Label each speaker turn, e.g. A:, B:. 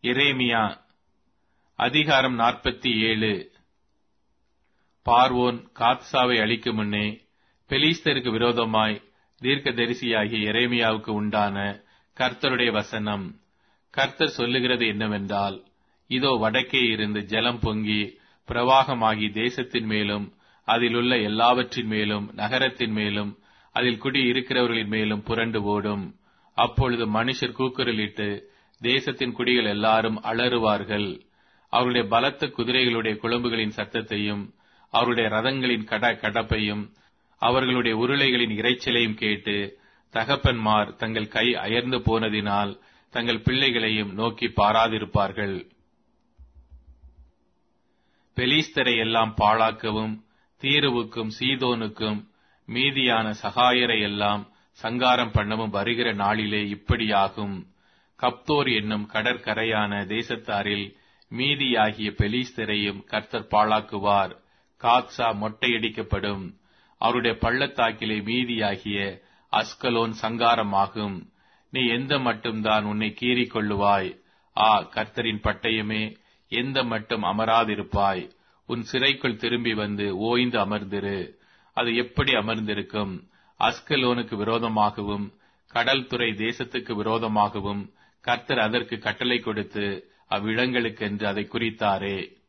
A: எரேமியா அதிகாரம் நாற்பத்தி ஏழு பார்வோன் காத்சாவை அழிக்கும் முன்னே பெலிஸ்தருக்கு விரோதமாய் தீர்க்கதரிசியாகிய எரேமியாவுக்கு உண்டான கர்த்தருடைய வசனம் கர்த்தர் சொல்லுகிறது என்னவென்றால் இதோ வடக்கே இருந்து ஜலம் பொங்கி பிரவாகமாகி தேசத்தின் மேலும் அதிலுள்ள எல்லாவற்றின் மேலும் நகரத்தின் மேலும் அதில் குடி இருக்கிறவர்களின் மேலும் புரண்டு ஓடும் அப்பொழுது மனுஷர் கூக்குரலிட்டு தேசத்தின் குடிகள் எல்லாரும் அலறுவார்கள் அவருடைய பலத்த குதிரைகளுடைய குழம்புகளின் சத்தத்தையும் அவருடைய ரதங்களின் கட கடப்பையும் அவர்களுடைய உருளைகளின் இரைச்சலையும் கேட்டு தகப்பன்மார் தங்கள் கை அயர்ந்து போனதினால் தங்கள் பிள்ளைகளையும் நோக்கி பாராதிருப்பார்கள் பெலிஸ்தரை எல்லாம் பாழாக்கவும் தீருவுக்கும் சீதோனுக்கும் மீதியான சகாயரை எல்லாம் சங்காரம் பண்ணவும் வருகிற நாளிலே இப்படியாகும் கப்தோர் என்னும் கடற்கரையான தேசத்தாரில் மீதியாகிய பெலிஸ்தரையும் கர்த்தர் பாழாக்குவார் காத்சா மொட்டையடிக்கப்படும் அவருடைய பள்ளத்தாக்கிலே மீதியாகிய அஸ்கலோன் சங்காரமாகும் நீ எந்த மட்டும்தான் உன்னை கீறிக் கொள்ளுவாய் ஆ கர்த்தரின் பட்டயமே எந்த மட்டும் அமராதிருப்பாய் உன் சிறைக்குள் திரும்பி வந்து ஓய்ந்து அமர்ந்திரு அது எப்படி அமர்ந்திருக்கும் அஸ்கலோனுக்கு விரோதமாகவும் கடல் துறை தேசத்துக்கு விரோதமாகவும் கர்த்தர் அதற்கு கட்டளை கொடுத்து அவ்விடங்களுக்கென்று அதை குறித்தாரே